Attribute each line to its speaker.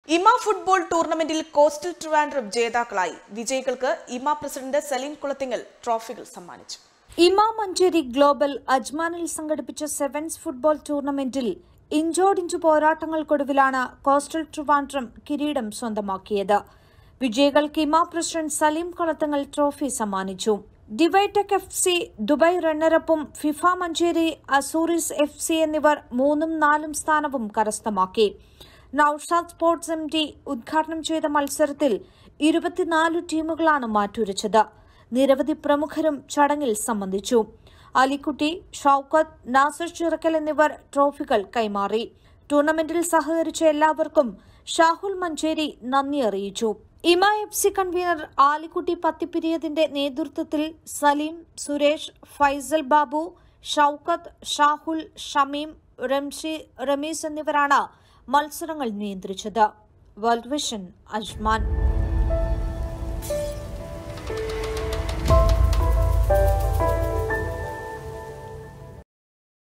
Speaker 1: ഇമ football ടൂർണമെന്റിൽ coastal Trivandrum ജേതാക്കളായി വിജയികൾക്ക് ഇമ പ്രസിഡന്റ് സലീം കുളത്തിങ്ങൽ ട്രോഫികൾ സമ്മാനിച്ചു
Speaker 2: ഇമാം മഞ്ചേരി ഗ്ലോബൽ അജ്മാനിൽ സംഘടിപ്പിച്ച സെവൻസ് ഫുട്ബോൾ ടൂർണമെന്റിൽ ഇഞ്ചോടിഞ്ചു പോരാട്ടങ്ങൾക്കൊടുവിലാണ് കോസ്റ്റൽ ട്രിവാൻഡ്രം കിരീടം സ്വന്തമാക്കിയത് വിജയികൾക്ക് ഇമാ പ്രസിഡന്റ് സലീം കളത്തങ്ങൽ ട്രോഫി സമ്മാനിച്ചു ഡിവൈടെക് എഫ് സി ദുബായ് റണ്ണറപ്പും FIFA Manjeri Azzurris F C എന്നിവർ മൂന്നും നാലും സ്ഥാനവും കരസ്ഥമാക്കി നൌഷാദ് സ്പോർട്സ് എം ഡി ഉദ്ഘാടനം ചെയ്ത മത്സരത്തിൽ ഇരുപത്തിനാല് ടീമുകളാണ് മാറ്റുരച്ചത് നിരവധി പ്രമുഖരും ചടങ്ങിൽ സംബന്ധിച്ചു അലിക്കുട്ടി ഷൌക്കത്ത് നാസർ ചിറക്കൽ എന്നിവർ ട്രോഫികൾ കൈമാറി ടൂർണമെന്റിൽ സഹകരിച്ച എല്ലാവർക്കും ഷാഹുൽ മഞ്ചേരി നന്ദി അറിയിച്ചു ഇമ എഫ് സി കൺവീനർ ആലിക്കുട്ടി പത്തിപ്പിരിയതിന്റെ നേതൃത്വത്തിൽ സലീം സുരേഷ് ഫൈസൽ ബാബു ഷൌക്കത്ത് ഷാഹുൽ ഷമീം റംഷി റമീസ് എന്നിവരാണ് മത്സരങ്ങൾ നിയന്ത്രിച്ചത് വേൾഡ് വിഷൻ അജ്മാൻ